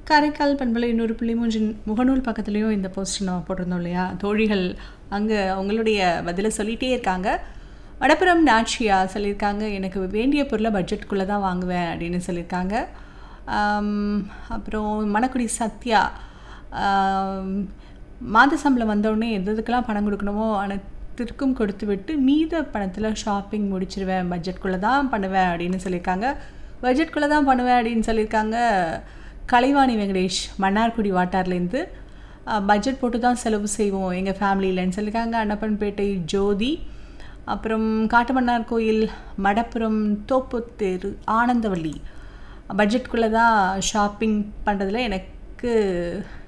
காரைக்கால் பண்பலை இன்னொரு புள்ளி மூன்றின் முகநூல் பக்கத்துலேயும் இந்த போஸ்ட் நம்ம போட்டிருந்தோம் இல்லையா தோழிகள் அங்கே அவங்களுடைய பதிலை சொல்லிகிட்டே இருக்காங்க வடப்புறம் நாச்சியா சொல்லியிருக்காங்க எனக்கு வேண்டிய பொருளை பட்ஜெட்டுக்குள்ளே தான் வாங்குவேன் அப்படின்னு சொல்லியிருக்காங்க ஆம், அப்புறம் மணக்குடி சத்யா ஆம், மாத சம்பளம் வந்தவுடனே எது எதுக்கெல்லாம் பணம் கொடுக்கணுமோ அனைத்திற்கும் கொடுத்து விட்டு மீத பணத்தில் ஷாப்பிங் முடிச்சிருவேன் பட்ஜெட்குள்ளே தான் பண்ணுவேன் அப்படின்னு சொல்லியிருக்காங்க பட்ஜெட்குள்ளே தான் பண்ணுவேன் அப்படின்னு சொல்லியிருக்காங்க கலைவாணி வெங்கடேஷ் மன்னார்குடி வாட்டார்லேருந்து பட்ஜெட் போட்டு தான் செலவு செய்வோம் எங்கள் ஃபேமிலியிலன்னு சொல்லியிருக்காங்க அன்னப்பன்பேட்டை ஜோதி அப்புறம் காட்டுமன்னார் கோயில் மடப்புறம் தோப்புத்தேரு ஆனந்தவள்ளி பட்ஜெட்குள்ளே தான் ஷாப்பிங் பண்ணுறதுல எனக்கு